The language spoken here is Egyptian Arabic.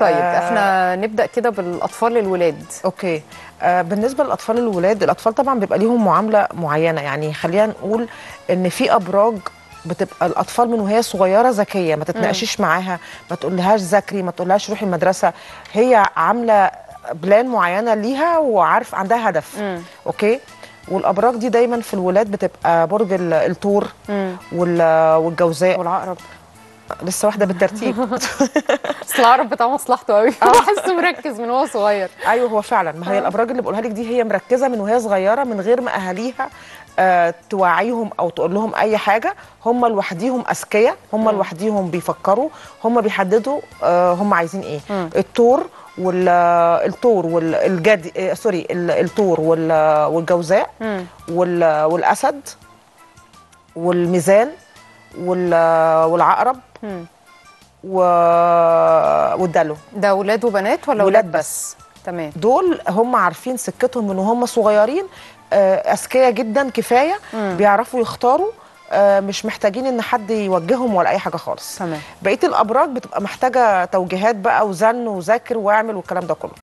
طيب آه. احنا نبدا كده بالاطفال الولاد اوكي آه بالنسبه للاطفال الولاد الاطفال طبعا بيبقى ليهم معامله معينه يعني خلينا نقول ان في ابراج بتبقى الاطفال من وهي صغيره ذكيه ما تتناقشيش معاها ما تقولهاش ذاكري ما تقولهاش روحي المدرسه هي عامله بلان معينه ليها وعارف عندها هدف مم. اوكي والابراج دي دايما في الولاد بتبقى برج ال- الثور مم. وال- والجوزاء والعقرب لسه واحده بالترتيب اصل العقرب بتاع مصلحته قوي بحسه مركز من هو صغير ايوه هو فعلا ما هي الابراج اللي بقولها لك دي هي مركزه من وهي صغيره من غير ما اهاليها آه توعيهم او تقول لهم اي حاجه هم لوحديهم اذكياء هم لوحديهم بيفكروا هم بيحددوا آه هم عايزين ايه مم. الثور والثور والجدي آه سوري ال- الثور وال- والجوزاء مم. وال- والاسد والميزان وال- والعقرب مم. و- والدلو ده ولاد وبنات ولا ولاد ولاد بس تمام دول هم عارفين سكتهم من وهم صغيرين آه، اذكياء جدا كفايه مم. بيعرفوا يختاروا آه، مش محتاجين ان حد يوجههم ولا اي حاجه خالص تمام بقيه الابراج بتبقى محتاجه توجيهات بقى وزن وذاكر واعمل والكلام ده كله